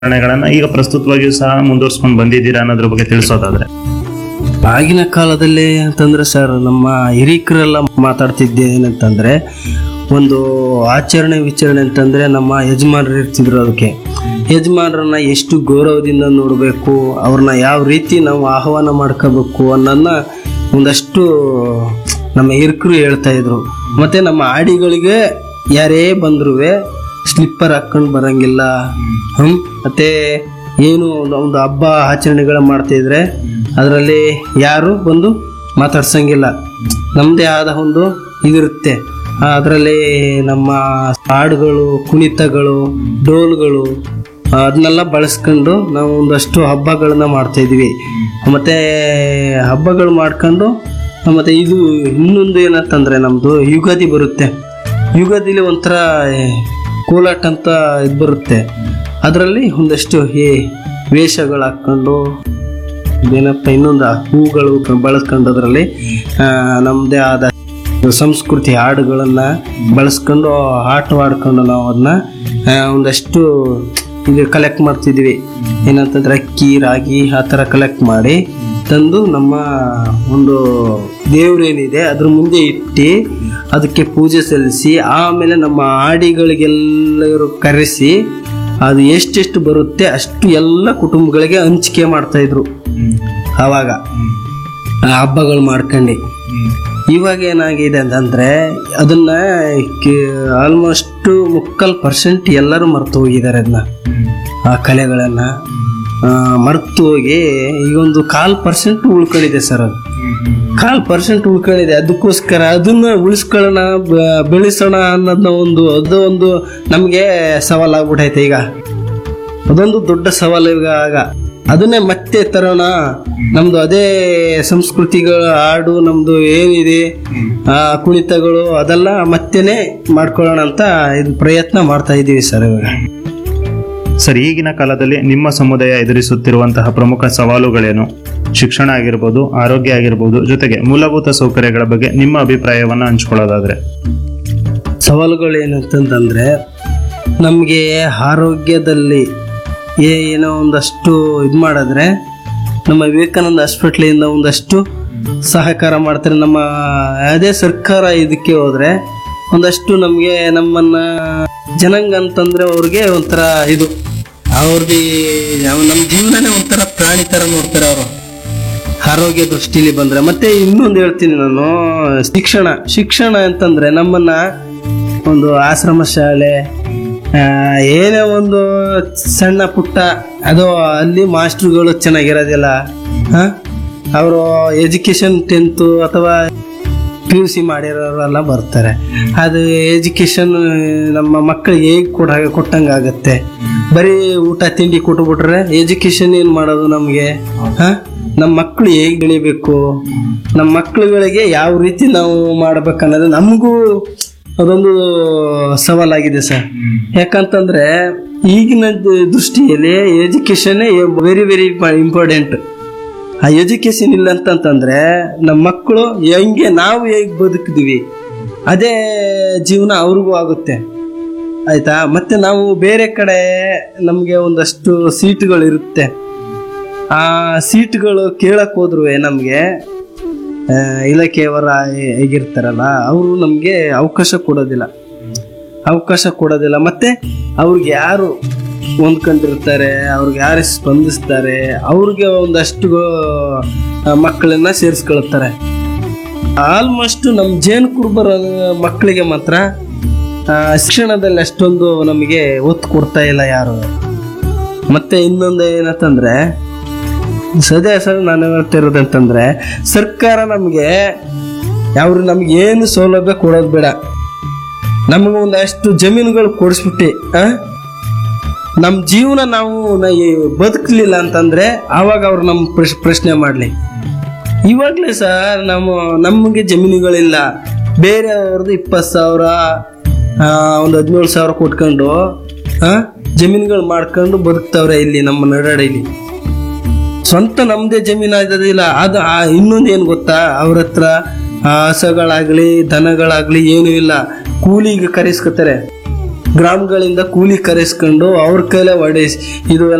ಆಚರಣೆಗಳನ್ನ ಈಗ ಪ್ರಸ್ತುತವಾಗಿಯೂ ಸಹ ಮುಂದುವರ್ಸ್ಕೊಂಡು ಬಂದಿದ್ದೀರಾ ಅನ್ನೋದ್ರ ಬಗ್ಗೆ ತಿಳಿಸೋದಾದ್ರೆ ಆಗಿನ ಕಾಲದಲ್ಲಿ ಅಂತಂದ್ರೆ ಸರ್ ನಮ್ಮ ಹಿರೀಕರೆಲ್ಲ ಮಾತಾಡ್ತಿದ್ದೆ ಏನಂತಂದ್ರೆ ಒಂದು ಆಚರಣೆ ವಿಚಾರಣೆ ಅಂತಂದ್ರೆ ನಮ್ಮ ಯಜಮಾನರು ಇರ್ತಿದ್ರು ಅದಕ್ಕೆ ಯಜಮಾನರನ್ನ ಎಷ್ಟು ಗೌರವದಿಂದ ನೋಡಬೇಕು ಅವ್ರನ್ನ ಯಾವ ರೀತಿ ನಾವು ಆಹ್ವಾನ ಮಾಡ್ಕೋಬೇಕು ಅನ್ನೋದನ್ನ ಒಂದಷ್ಟು ನಮ್ಮ ಹಿರಿಕರು ಹೇಳ್ತಾ ಇದ್ರು ಮತ್ತೆ ನಮ್ಮ ಆಡಿಗಳಿಗೆ ಯಾರೇ ಬಂದ್ರು ಸ್ಲಿಪ್ಪರ್ ಹಾಕೊಂಡು ಬರಂಗಿಲ್ಲ ಹ್ಮ್ ಮತ್ತೆ ಏನು ಒಂದು ಹಬ್ಬ ಆಚರಣೆಗಳ ಮಾಡ್ತಾ ಇದ್ರೆ ಅದರಲ್ಲಿ ಯಾರು ಬಂದು ಮಾತಾಡ್ಸಂಗಿಲ್ಲ ನಮ್ಮದೇ ಆದ ಒಂದು ಇದಿರುತ್ತೆ ಅದರಲ್ಲಿ ನಮ್ಮ ಹಾಡುಗಳು ಕುಣಿತಗಳು ಡೋಲ್ಗಳು ಅದನ್ನೆಲ್ಲ ಬಳಸ್ಕೊಂಡು ನಾವು ಒಂದಷ್ಟು ಹಬ್ಬಗಳನ್ನ ಮಾಡ್ತಾ ಇದ್ವಿ ಮತ್ತೆ ಹಬ್ಬಗಳು ಮಾಡ್ಕೊಂಡು ಮತ್ತೆ ಇದು ಇನ್ನೊಂದು ಏನಂತಂದ್ರೆ ನಮ್ದು ಯುಗಾದಿ ಬರುತ್ತೆ ಯುಗಾದಿಲಿ ಒಂಥರ ಏ, ಕೋಲಾಟ ಅಂತ ಇದು ಬರುತ್ತೆ ಅದರಲ್ಲಿ ಒಂದಷ್ಟು ಈ ವೇಷಗಳು ಹಾಕ್ಕೊಂಡು ಏನಪ್ಪ ಇನ್ನೊಂದು ಹೂಗಳು ಕ- ಬಳಸ್ಕೊಂಡು ಅದರಲ್ಲಿ ನಮ್ಮದೇ ಆದ ಸಂಸ್ಕೃತಿ ಹಾಡುಗಳನ್ನು ಬಳಸ್ಕೊಂಡು ಆಟವಾಡ್ಕೊಂಡು ನಾವು ಅದನ್ನ ಒಂದಷ್ಟು ಇದು ಕಲೆಕ್ಟ್ ಮಾಡ್ತಿದ್ವಿ ಏನಂತಂದ್ರೆ ಅಕ್ಕಿ ರಾಗಿ ಆ ಥರ ಕಲೆಕ್ಟ್ ಮಾಡಿ ತಂದು ನಮ್ಮ ಒಂದು ದೇವ್ರೇನಿದೆ ಅದ್ರ ಮುಂದೆ ಇಟ್ಟು ಅದಕ್ಕೆ ಪೂಜೆ ಸಲ್ಲಿಸಿ ಆಮೇಲೆ ನಮ್ಮ ಆಡಿಗಳಿಗೆಲ್ಲರೂ ಕರೆಸಿ ಅದು ಎಷ್ಟೆಷ್ಟು ಬರುತ್ತೆ ಅಷ್ಟು ಎಲ್ಲ ಕುಟುಂಬಗಳಿಗೆ ಹಂಚಿಕೆ ಮಾಡ್ತಾ ಇದ್ರು ಆವಾಗ ಆ ಹಬ್ಬಗಳು ಮಾಡ್ಕೊಂಡು ಇವಾಗ ಏನಾಗಿದೆ ಅಂತಂದ್ರೆ ಅದನ್ನ ಆಲ್ಮೋಸ್ಟ್ ಮುಕ್ಕಲ್ ಪರ್ಸೆಂಟ್ ಎಲ್ಲರೂ ಮರ್ತು ಹೋಗಿದ್ದಾರೆ ಅದನ್ನ ಆ ಕಲೆಗಳನ್ನ ಮರ್ತು ಹೋಗಿ ಈಗ ಒಂದು ಕಾಲ್ ಪರ್ಸೆಂಟ್ ಉಳ್ಕೊಂಡಿದೆ ಸರ್ ಅದು ಕಾಲ್ ಪರ್ಸೆಂಟ್ ಉಳ್ಕೊಂಡಿದೆ ಅದಕ್ಕೋಸ್ಕರ ಅದನ್ನ ಉಳಿಸ್ಕೊಳ್ಳೋಣ ಬ- ಬೆಳೆಸೋಣ ಅನ್ನೋದನ್ನ ಒಂದು ಅದು ಒಂದು ನಮಗೆ ಸವಾಲಾಗ್ಬಿಟ್ಟೈತೆ ಈಗ ಅದೊಂದು ದೊಡ್ಡ ಸವಾಲು ಈಗ ಆಗ ಅದನ್ನೇ ಮತ್ತೆ ತರೋಣ ನಮ್ದು ಅದೇ ಸಂಸ್ಕೃತಿಗಳ ಹಾಡು ನಮ್ದು ಏನಿದೆ ಆ ಕುಣಿತಗಳು ಅದೆಲ್ಲ ಮತ್ತೆನೆ ಮಾಡ್ಕೊಳ್ಳೋಣ ಅಂತ ಇದು ಪ್ರಯತ್ನ ಮಾಡ್ತಾ ಇದ್ದೀವಿ ಸರ್ ಇವಾಗ ಸರ್ ಈಗಿನ ಕಾಲದಲ್ಲಿ ನಿಮ್ಮ ಸಮುದಾಯ ಎದುರಿಸುತ್ತಿರುವಂತಹ ಪ್ರಮುಖ ಸವಾಲುಗಳೇನು ಶಿಕ್ಷಣ ಆಗಿರ್ಬೋದು ಆರೋಗ್ಯ ಆಗಿರ್ಬೋದು ಜೊತೆಗೆ ಮೂಲಭೂತ ಸೌಕರ್ಯಗಳ ಬಗ್ಗೆ ನಿಮ್ಮ ಅಭಿಪ್ರಾಯವನ್ನ ಹಂಚ್ಕೊಳ್ಳೋದಾದ್ರೆ ಸವಾಲುಗಳು ಏನಂತಂದ್ರೆ ನಮಗೆ ಆರೋಗ್ಯದಲ್ಲಿ ಏ- ಏನೋ ಒಂದಷ್ಟು ಇದು ಮಾಡಿದ್ರೆ ನಮ್ಮ ವಿವೇಕಾನಂದ ಹಾಸ್ಪಿಟ್ಲಿಂದ ಒಂದಷ್ಟು ಸಹಕಾರ ಮಾಡ್ತಾರೆ ನಮ್ಮ ಅದೇ ಸರ್ಕಾರ ಇದಕ್ಕೆ ಹೋದ್ರೆ ಒಂದಷ್ಟು ನಮಗೆ ನಮ್ಮನ್ನ ಜನಾಂಗ ಅಂತಂದ್ರೆ ಅವ್ರಿಗೆ ಒಂಥರ ಇದು ಅವ್ರದ್ದು ನಮ್ಮ ಜೀವನನೇ ಒಂಥರ ಪ್ರಾಣಿ ಥರ ನೋಡ್ತಾರೆ ಅವರು ಆರೋಗ್ಯ ದೃಷ್ಟಿಲಿ ಬಂದ್ರೆ ಮತ್ತೆ ಇನ್ನೊಂದು ಹೇಳ್ತೀನಿ ನಾನು ಶಿಕ್ಷಣ ಶಿಕ್ಷಣ ಅಂತಂದ್ರೆ ನಮ್ಮನ್ನ ಒಂದು ಆಶ್ರಮ ಶಾಲೆ ಆ, ಏನೇ ಒಂದು ಸಣ್ಣ ಪುಟ್ಟ ಅದು ಅಲ್ಲಿ ಮಾಸ್ಟ್ರುಗಳು ಚೆನ್ನಾಗಿರೋದಿಲ್ಲ ಅವರು ಎಜುಕೇಶನ್ ಟೆಂತು ಅಥವಾ ಪಿ ಯು ಸಿ ಮಾಡಿರೋರೆಲ್ಲ ಬರ್ತಾರೆ ಅದು ಎಜುಕೇಶನ್ ನಮ್ಮ ಮಕ್ಕಳಿಗೆ ಹೇಗೆ ಕೊಡ ಕೊಟ್ಟಂಗೆ ಆಗುತ್ತೆ ಬರೀ ಊಟ ತಿಂಡಿ ಕೊಟ್ಬಿಟ್ರೆ ಎಜುಕೇಶನ್ ಏನು ಮಾಡೋದು ನಮಗೆ ನಮ್ಮ ಮಕ್ಕಳು ಹೇಗೆ ಬೆಳಿಬೇಕು ನಮ್ಮ ಮಕ್ಕಳುಗಳಿಗೆ ಯಾವ ರೀತಿ ನಾವು ಮಾಡ್ಬೇಕನ್ನೋದು ನಮಗೂ ಅದೊಂದು ಸವಾಲಾಗಿದೆ ಸರ್ ಯಾಕಂತಂದ್ರೆ ಈಗಿನ ದ- ದೃಷ್ಟಿಯಲ್ಲಿ ಎಜುಕೇಶನ್ ವೆರಿ ವೆರಿ ಇಂಪಾರ್ಟೆಂಟ್ ಆ ಎಜುಕೇಶನ್ ಇಲ್ಲ ಅಂತಂತಂದ್ರೆ ನಮ್ಮ ಮಕ್ಕಳು ಹೆಂಗೆ ನಾವು ಹೇಗೆ ಬದುಕಿದ್ವಿ ಅದೇ ಜೀವನ ಅವ್ರಿಗೂ ಆಗುತ್ತೆ ಆಯ್ತಾ ಮತ್ತೆ ನಾವು ಬೇರೆ ಕಡೆ ನಮಗೆ ಒಂದಷ್ಟು ಸೀಟ್ಗಳು ಇರುತ್ತೆ ಆ ಸೀಟ್ಗಳು ಕೇಳಕ್ ಹೋದ್ರು ನಮಗೆ ಇಲಾಖೆಯವರ ಹೇಗಿರ್ತಾರಲ್ಲ ಅವರು ನಮಗೆ ಅವಕಾಶ ಕೊಡೋದಿಲ್ಲ ಅವಕಾಶ ಕೊಡೋದಿಲ್ಲ ಮತ್ತೆ ಅವ್ರಿಗೆ ಯಾರು ಹೊಂದ್ಕೊಂಡಿರ್ತಾರೆ ಅವ್ರಿಗೆ ಯಾರು ಸ್ಪಂದಿಸ್ತಾರೆ ಅವ್ರಿಗೆ ಒಂದಷ್ಟು ಆ, ಮಕ್ಕಳನ್ನ ಸೇರಿಸ್ಕೊಳ್ತಾರೆ ಆಲ್ಮೋಸ್ಟ್ ನಮ್ಮ ಜೇನು ಕುರುಬರ ಮಕ್ಕಳಿಗೆ ಮಾತ್ರ ಆ, ಶಿಕ್ಷಣದಲ್ಲಿ ಅಷ್ಟೊಂದು ನಮಗೆ ಒತ್ತು ಕೊಡ್ತಾ ಇಲ್ಲ ಯಾರು ಮತ್ತೆ ಇನ್ನೊಂದು ಏನಂತಂದ್ರೆ ಸದ್ಯ ಸರ್ ನಾನು ಹೇಳ್ತಿರೋದಂತಂದ್ರೆ ಸರ್ಕಾರ ನಮಗೆ ಯಾವ ನಮ್ಗೆ ಏನು ಸೌಲಭ್ಯ ಕೊಡೋದು ಬೇಡ ನಮಗೆ ಒಂದಷ್ಟು ಜಮೀನುಗಳು ಕೊಡಿಸ್ಬಿಟ್ಟು ಆ? ನಮ್ಮ ಜೀವನ ನಾವು ನ- ಈ ಬದುಕಲಿಲ್ಲ ಅಂತಂದ್ರೆ ಆವಾಗ ಅವ್ರು ನಮ್ಮ ಪ್ರಶ್ ಪ್ರಶ್ನೆ ಮಾಡಲಿ ಇವಾಗಲೇ ಸರ್ ನಮ್ಮ ನಮಗೆ ಜಮೀನುಗಳಿಲ್ಲ ಬೇರೆಯವ್ರದ್ದು ಇಪ್ಪತ್ತು ಸಾವಿರ ಆ, ಒಂದು ಹದಿನೇಳು ಸಾವಿರ ಕೊಟ್ಕೊಂಡು ಆ, ಜಮೀನುಗಳು ಮಾಡ್ಕೊಂಡು ಬದುಕ್ತವ್ರೆ ಇಲ್ಲಿ ನಮ್ಮ ನಡಾಡಿಲಿ ಸ್ವಂತ ನಮ್ದೇ ಜಮೀನು ಆಗೋದಿಲ್ಲ ಅದು ಆ ಇನ್ನೊಂದು ಏನು ಗೊತ್ತಾ ಅವ್ರ ಹತ್ರ ಆ ಹಸಗಳಾಗ್ಲಿ ದನಗಳಾಗ್ಲಿ ಏನೂ ಇಲ್ಲ ಕೂಲಿಗೆ ಕರೆಸ್ಕೊತಾರೆ ಗ್ರಾಮಗಳಿಂದ ಕೂಲಿ ಕರೆಸ್ಕೊಂಡು ಅವ್ರ ಕೈಲೇ ಹೊಡೆಸ್ ಇದು